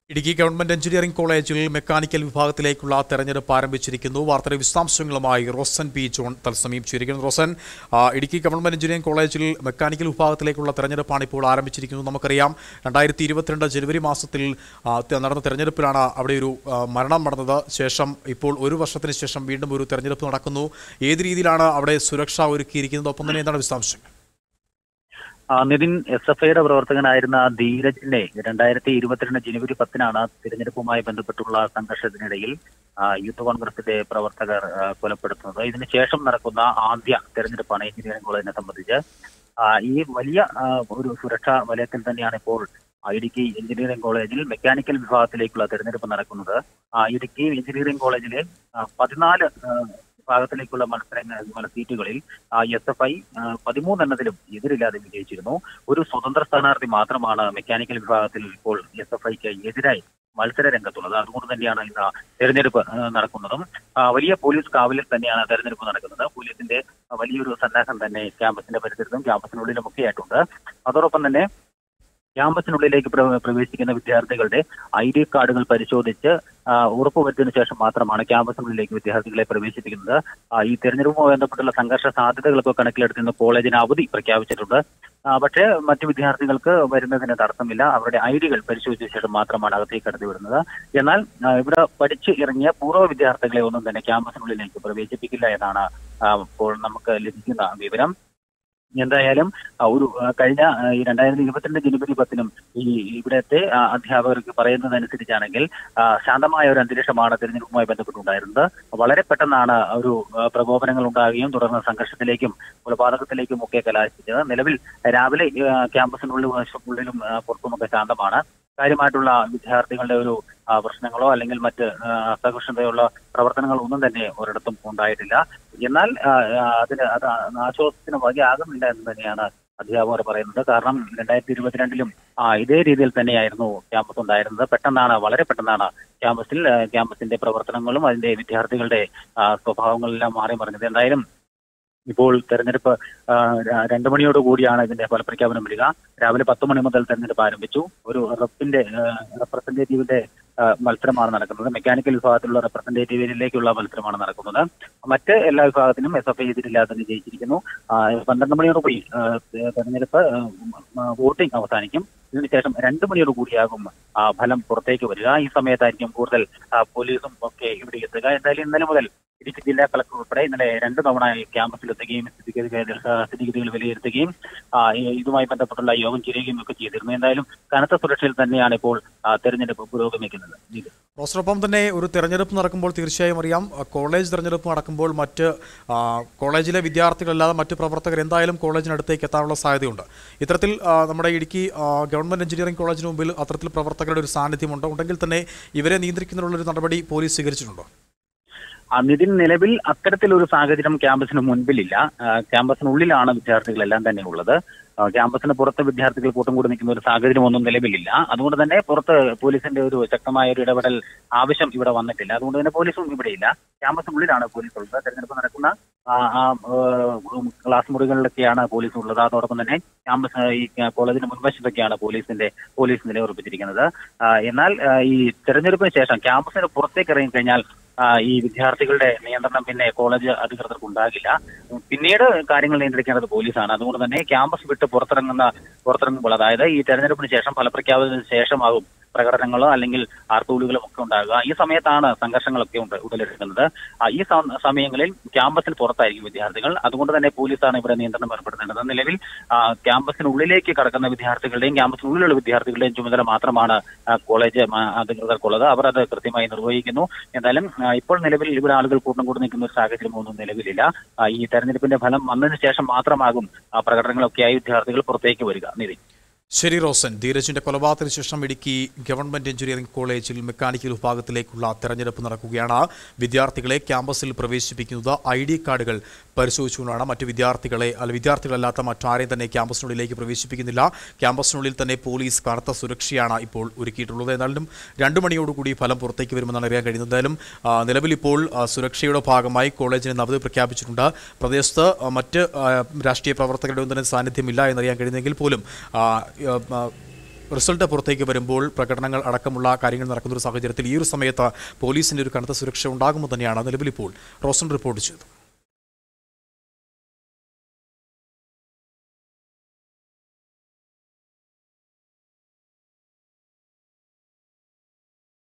Idukki government engineering കോളേജിൽ mechanical വിഭാഗത്തിലേക്കുള്ള തെരഞ്ഞെടുപ്പ് ആരംഭിച്ചിരിക്കുന്നു വാർത്തയുടെ വിശദാംശങ്ങളുമായി റോസൻ പി ജോൺ തത്സമയം ചേരുന്നു റോസൻ ആ, ഇടുക്കി ഗവൺമെന്റ് എഞ്ചിനീയറിംഗ് കോളേജിൽ മെക്കാനിക്കൽ വിഭാഗത്തിലേക്കുള്ള തെരഞ്ഞെടുപ്പാണ് ഇപ്പോൾ ആരംഭിച്ചിരിക്കുന്നത് നമുക്കറിയാം രണ്ടായിരത്തി ഇരുപത്തിരണ്ട് ജനുവരി മാസത്തിൽ ആ, ത- നടന്ന തെരഞ്ഞെടുപ്പിലാണ് അവിടെ ഒരു ആ, മരണം നടന്നത് ശേഷം ഇപ്പോൾ ഒരു വർഷത്തിന് ശേഷം വീണ്ടും ഒരു തെരഞ്ഞെടുപ്പ് നടക്കുന്നു ഏത് രീതിയിലാണ് അവിടെ സുരക്ഷ ഒരുക്കിയിരിക്കുന്നത് ഒപ്പം തന്നെ എന്താണ് വിശദാംശങ്ങൾ ആ, നിതിൻ എസ് എഫ് ഐയുടെ പ്രവർത്തകനായിരുന്ന ധീരജിനെ രണ്ടായിരത്തി ഇരുപത്തിരണ്ട് ജനുവരി പത്തിനാണ് തിരഞ്ഞെടുപ്പുമായി ബന്ധപ്പെട്ടുള്ള സംഘർഷത്തിനിടയിൽ ആ, യൂത്ത് കോൺഗ്രസിന്റെ പ്രവർത്തകർ ആ, കൊലപ്പെടുത്തുന്നത് ഇതിന് ശേഷം നടക്കുന്ന ആദ്യ തെരഞ്ഞെടുപ്പാണ് എഞ്ചിനീയറിംഗ് കോളേജിനെ സംബന്ധിച്ച് ആ, ഈ വലിയ ആ, ഒരു സുരക്ഷാ വലയത്തിൽ തന്നെയാണ് ഇപ്പോൾ ആ, ഇടുക്കി എഞ്ചിനീയറിംഗ് കോളേജിൽ മെക്കാനിക്കൽ വിഭാഗത്തിലേക്കുള്ള തെരഞ്ഞെടുപ്പ് നടക്കുന്നത് ആ, ഇടുക്കി എഞ്ചിനീയറിംഗ് കോളേജിലെ ആ, പതിനാല് ആ, വിഭാഗത്തിലേക്കുള്ള മത്സരങ്ങൾ മത്സര സീറ്റുകളിൽ എസ് എഫ് ഐ പതിമൂന്നെണ്ണത്തിലും എതിരില്ലാതെ വിജയിച്ചിരുന്നു ഒരു സ്വതന്ത്ര സ്ഥാനാർത്ഥി മാത്രമാണ് മെക്കാനിക്കൽ വിഭാഗത്തിൽ ഇപ്പോൾ എസ് എഫ് ഐക്ക് എതിരായി മത്സര രംഗത്തുള്ളത് അതുകൊണ്ട് തന്നെയാണ് ഇന്ന് തെരഞ്ഞെടുപ്പ് ആ, നടക്കുന്നതും ആ, വലിയ പോലീസ് കാവലിൽ തന്നെയാണ് തെരഞ്ഞെടുപ്പ് നടക്കുന്നത് പോലീസിന്റെ ആ, വലിയൊരു സന്നാഹം തന്നെ ക്യാമ്പസിന്റെ പരിസരത്തും ക്യാമ്പസിനുള്ളിലും ഒക്കെ ആയിട്ടുണ്ട് അതോടൊപ്പം തന്നെ ക്യാമ്പസിനുള്ളിലേക്ക് പ്ര- പ്രവേശിക്കുന്ന വിദ്യാർത്ഥികളുടെ ഐ ഡി കാർഡുകൾ പരിശോധിച്ച് ആ, ഉറപ്പുവരുത്തിയതിനു ശേഷം മാത്രമാണ് ക്യാമ്പസിനുള്ളിലേക്ക് വിദ്യാർത്ഥികളെ പ്രവേശിപ്പിക്കുന്നത് ആ, ഈ തെരഞ്ഞെടുപ്പുമായി ബന്ധപ്പെട്ടുള്ള സംഘർഷ സാധ്യതകളൊക്കെ കണക്കിലെടുത്ത് ഇന്ന് കോളേജിന് അവധി പ്രഖ്യാപിച്ചിട്ടുണ്ട് ആ, പക്ഷേ മറ്റു വിദ്യാർത്ഥികൾക്ക് വരുന്നതിന് തടസ്സമില്ല അവരുടെ ഐ ഡികൾ പരിശോധിച്ച ശേഷം മാത്രമാണ് അകത്തേക്ക് കടത്തി വിടുന്നത് എന്നാൽ ആ, ഇവിടെ പഠിച്ച് ഇറങ്ങിയ പൂർവ്വ വിദ്യാർത്ഥികളെ ഒന്നും തന്നെ ക്യാമ്പസിനുള്ളിലേക്ക് പ്രവേശിപ്പിക്കില്ല എന്നാണ് ആ, ഇപ്പോൾ നമുക്ക് ലഭിക്കുന്ന വിവരം എന്തായാലും ആ, ഒരു ആ, കഴിഞ്ഞ ആ, ഈ രണ്ടായിരത്തി ഇരുപത്തിരണ്ട് ജനുവരി പത്തിനും ഈ ഇവിടുത്തെ ആ, അധ്യാപകർക്ക് പറയുന്നതനുസരിച്ചാണെങ്കിൽ ആ, ശാന്തമായ ഒരു അന്തരീക്ഷമാണ് തെരഞ്ഞെടുപ്പുമായി ബന്ധപ്പെട്ടുണ്ടായിരുന്നത് വളരെ പെട്ടെന്നാണ് ഒരു ആ, പ്രകോപനങ്ങൾ ഉണ്ടാകുകയും തുടർന്ന് സംഘർഷത്തിലേക്കും കൊലപാതകത്തിലേക്കും ഒക്കെ കലാശിച്ചത് നിലവിൽ രാവിലെ ആ, ക്യാമ്പസിനുള്ളിൽ ഉള്ളിലും ആ, പുറത്തുമൊക്കെ ശാന്തമാണ് കാര്യമായിട്ടുള്ള വിദ്യാർത്ഥികളുടെ ഒരു ആ, പ്രശ്നങ്ങളോ അല്ലെങ്കിൽ മറ്റ് ആ, അസഹിഷ്ണുതയുള്ള പ്രവർത്തനങ്ങളോ ഒന്നും തന്നെ ഒരിടത്തും ഉണ്ടായിട്ടില്ല എന്നാൽ ആ, ആ, അതിന് അത് ആശ്വാസത്തിന് വകയാകുന്നില്ല എന്ന് തന്നെയാണ് അധ്യാപകർ പറയുന്നത് കാരണം രണ്ടായിരത്തി ഇരുപത്തിരണ്ടിലും ആ ഇതേ രീതിയിൽ തന്നെയായിരുന്നു ക്യാമ്പസ് ഉണ്ടായിരുന്നത് പെട്ടെന്നാണ് വളരെ പെട്ടെന്നാണ് ക്യാമ്പസിൽ ആ, ക്യാമ്പസിന്റെ പ്രവർത്തനങ്ങളും അതിന്റെ വിദ്യാർത്ഥികളുടെ ആ, സ്വഭാവങ്ങളെല്ലാം മാറി മറിഞ്ഞത് എന്തായാലും ഇപ്പോൾ തെരഞ്ഞെടുപ്പ് ആ, ര- രണ്ട് മണിയോട് കൂടിയാണ് ഇതിന്റെ ഫലപ്രഖ്യാപനം വരിക രാവിലെ പത്ത് മണി മുതൽ തെരഞ്ഞെടുപ്പ് ആരംഭിച്ചു ഒരു റെപ്പിന്റെ റെപ്രസെന്റേറ്റീവിന്റെ ആ, മത്സരമാണ് നടക്കുന്നത് മെക്കാനിക്കൽ വിഭാഗത്തിലുള്ള റെപ്രസെന്റേറ്റീവിലേക്കുള്ള മത്സരമാണ് നടക്കുന്നത് മറ്റ് എല്ലാ വിഭാഗത്തിനും എസ് എഫ് ഐ എതിരില്ലാതെ തന്നെ ജയിച്ചിരിക്കുന്നു ആ, പന്ത്രണ്ട് മണിയോട് കൂടി ആ, തെരഞ്ഞെടുപ്പ് ആ, വോട്ടിംഗ് അവസാനിക്കും ഇതിനുശേഷം രണ്ട് മണിയോട് കൂടിയാകും ആ, ഫലം പുറത്തേക്ക് വരിക ഈ സമയത്തായിരിക്കും കൂടുതൽ ആ, പോലീസും ഒക്കെ ഇവിടെ എത്തുക എന്തായാലും ഇന്നലെ മുതൽ ഇടുക്കി ജില്ലാ കളക്ടർ ഉൾപ്പെടെ ഇന്നലെ രണ്ട് തവണ ഈ ക്യാമ്പസിലെത്തുകയും സ്ഥിതിഗതികൾ ആ, സ്ഥിതിഗതികൾ വിലയിരുത്തുകയും ആ, ഈ- ഇതുമായി ബന്ധപ്പെട്ടുള്ള യോഗം ചേരുകയും ഒക്കെ ചെയ്തിരുന്നു എന്തായാലും കനത്ത സുരക്ഷയിൽ തന്നെയാണ് ഇപ്പോൾ ആ, തെരഞ്ഞെടുപ്പ് പുരോഗമിക്കുന്നത് ഇത് റോസ്റ്ററൊപ്പം തന്നെ ഒരു തെരഞ്ഞെടുപ്പ് നടക്കുമ്പോൾ തീർച്ചയായും അറിയാം ആ, കോളേജ് തെരഞ്ഞെടുപ്പ് നടക്കുമ്പോൾ മറ്റ് ആ, കോളേജിലെ വിദ്യാർത്ഥികളല്ലാതെ മറ്റ് പ്രവർത്തകർ എന്തായാലും കോളേജിനടുത്തേക്ക് എത്താനുള്ള സാധ്യതയുണ്ട് ഇത്തരത്തിൽ ആ, നമ്മുടെ ഇടുക്കി ആ, ഗവൺമെന്റ് എഞ്ചിനീയറിംഗ് കോളേജിന് മുമ്പിൽ അത്തരത്തിൽ പ്രവർത്തകരുടെ ഒരു സാന്നിധ്യമുണ്ടോ ഉണ്ടെങ്കിൽ തന്നെ ഇവരെ നിയന്ത്രിക്കുന്നതിനുള്ള ഒരു നടപടി പോലീസ് സ്വീകരിച്ചിട്ടുണ്ടോ ആ, നിതിൻ നിലവിൽ അത്തരത്തിലൊരു സാഹചര്യം ക്യാമ്പസിന് മുൻപിലില്ല ആ, ക്യാമ്പസിനുള്ളിലാണ് വിദ്യാർത്ഥികളെല്ലാം തന്നെ ഉള്ളത് ആ, ക്യാമ്പസിന് പുറത്ത് വിദ്യാർത്ഥികൾ കൂട്ടം കൂടി നിൽക്കുന്ന ഒരു സാഹചര്യം ഒന്നും നിലവിലില്ല അതുകൊണ്ട് തന്നെ പുറത്ത് പോലീസിന്റെ ഒരു ശക്തമായ ഒരു ഇടപെടൽ ആവശ്യം ഇവിടെ വന്നിട്ടില്ല അതുകൊണ്ട് തന്നെ പോലീസും ഇവിടെയില്ല ക്യാമ്പസിനുള്ളിലാണ് പോലീസ് ഉള്ളത് തെരഞ്ഞെടുപ്പ് നടക്കുന്ന ആ, ആ, ഏഹ്, ക്ലാസ് മുറികളിലൊക്കെയാണ് പോലീസ് ഉള്ളത് അതോടൊപ്പം തന്നെ ക്യാമ്പസ് ഈ കോളേജിന് മുൻവശത്തൊക്കെയാണ് പോലീസിന്റെ പോലീസ് നിലയുറപ്പിച്ചിരിക്കുന്നത് ആ, എന്നാൽ ആ, ഈ തെരഞ്ഞെടുപ്പിന് ശേഷം ക്യാമ്പസിന് പുറത്തേക്ക് ഇറങ്ങിക്കഴിഞ്ഞാൽ ആ, ഈ വിദ്യാർത്ഥികളുടെ നിയന്ത്രണം പിന്നെ കോളേജ് അധികൃതർക്ക് ഉണ്ടാകില്ല പിന്നീട് കാര്യങ്ങൾ നിയന്ത്രിക്കേണ്ടത് പോലീസാണ് അതുകൊണ്ട് തന്നെ ക്യാമ്പസ് വിട്ട് പുറത്തിറങ്ങുന്ന പുറത്തിറങ്ങുമ്പോൾ അതായത് ഈ തെരഞ്ഞെടുപ്പിന് ശേഷം ഫലപ്രഖ്യാപനത്തിന് ശേഷമാകും പ്രകടനങ്ങളോ അല്ലെങ്കിൽ ആർപ്പുവിളികളും ഒക്കെ ഉണ്ടാകുക ഈ സമയത്താണ് സംഘർഷങ്ങളൊക്കെ ഉണ്ട് ഉടലെടുക്കുന്നത് ആ, ഈ സം- സമയങ്ങളിൽ ക്യാമ്പസിന് പുറത്തായിരിക്കും വിദ്യാർത്ഥികൾ അതുകൊണ്ട് തന്നെ പോലീസാണ് ഇവിടെ നിയന്ത്രണം ഏർപ്പെടുത്തേണ്ടത് നിലവിൽ ആ, ക്യാമ്പസിനുള്ളിലേക്ക് കടക്കുന്ന വിദ്യാർത്ഥികളുടെയും ക്യാമ്പസിനുള്ളിലുള്ള വിദ്യാർത്ഥികളുടെയും ചുമതല മാത്രമാണ് ആ, കോളേജ് മ- അധികൃതർക്കുള്ളത് അവർ അത് കൃത്യമായി നിർവഹിക്കുന്നു എന്തായാലും ആ, ഇപ്പോൾ നിലവിൽ ഇവിടെ ആളുകൾ കൂട്ടം കൂടി നിൽക്കുന്ന ഒരു സാഹചര്യം ഒന്നും നിലവിലില്ല ആ, ഈ തെരഞ്ഞെടുപ്പിന്റെ ഫലം വന്നതിന് ശേഷം മാത്രമാകും ആ, പ്രകടനങ്ങളൊക്കെയായി വിദ്യാർത്ഥികൾ പുറത്തേക്ക് വരിക നിധി ശരി റോസൻ ധീരജിന്റെ കൊലപാതകത്തിന് ശേഷം ഇടുക്കി ഗവൺമെന്റ് എഞ്ചിനീയറിംഗ് കോളേജിൽ മെക്കാനിക്കൽ വിഭാഗത്തിലേക്കുള്ള തെരഞ്ഞെടുപ്പ് നടക്കുകയാണ് വിദ്യാർത്ഥികളെ ക്യാമ്പസിൽ പ്രവേശിപ്പിക്കുന്നത് ഐ ഡി കാർഡുകൾ പരിശോധിച്ചുകൊണ്ടാണ് മറ്റ് വിദ്യാർത്ഥികളെ അല്ല വിദ്യാർത്ഥികളല്ലാത്ത മറ്റാരെയും തന്നെ ക്യാമ്പസിനുള്ളിലേക്ക് പ്രവേശിപ്പിക്കുന്നില്ല ക്യാമ്പസിനുള്ളിൽ തന്നെ പോലീസ് കനത്ത സുരക്ഷയാണ് ഇപ്പോൾ ഒരുക്കിയിട്ടുള്ളത് എന്നാലും രണ്ടു മണിയോടുകൂടി ഫലം പുറത്തേക്ക് വരുമെന്നാണ് അറിയാൻ കഴിയുന്നത് എന്തായാലും ആ, നിലവിൽ ഇപ്പോൾ ആ, സുരക്ഷയുടെ ഭാഗമായി കോളേജിന് നവതി പ്രഖ്യാപിച്ചിട്ടുണ്ട് പ്രദേശത്ത് ആ, മറ്റ് ആ, രാഷ്ട്രീയ പ്രവർത്തകരുടെ ഒന്നും തന്നെ സാന്നിധ്യമില്ല എന്നറിയാൻ കഴിയുന്നെങ്കിൽ പോലും ആ, ആ, റിസൾട്ട് പുറത്തേക്ക് വരുമ്പോൾ പ്രകടനങ്ങൾ അടക്കമുള്ള കാര്യങ്ങൾ നടക്കുന്ന ഒരു സാഹചര്യത്തിൽ ഈ ഒരു സമയത്ത് പോലീസിന്റെ ഒരു കനത്ത സുരക്ഷ ഉണ്ടാകുമെന്ന് തന്നെയാണ് നിലവിലിപ്പോൾ റോസൻ റിപ്പോർട്ട് ചെയ്തത്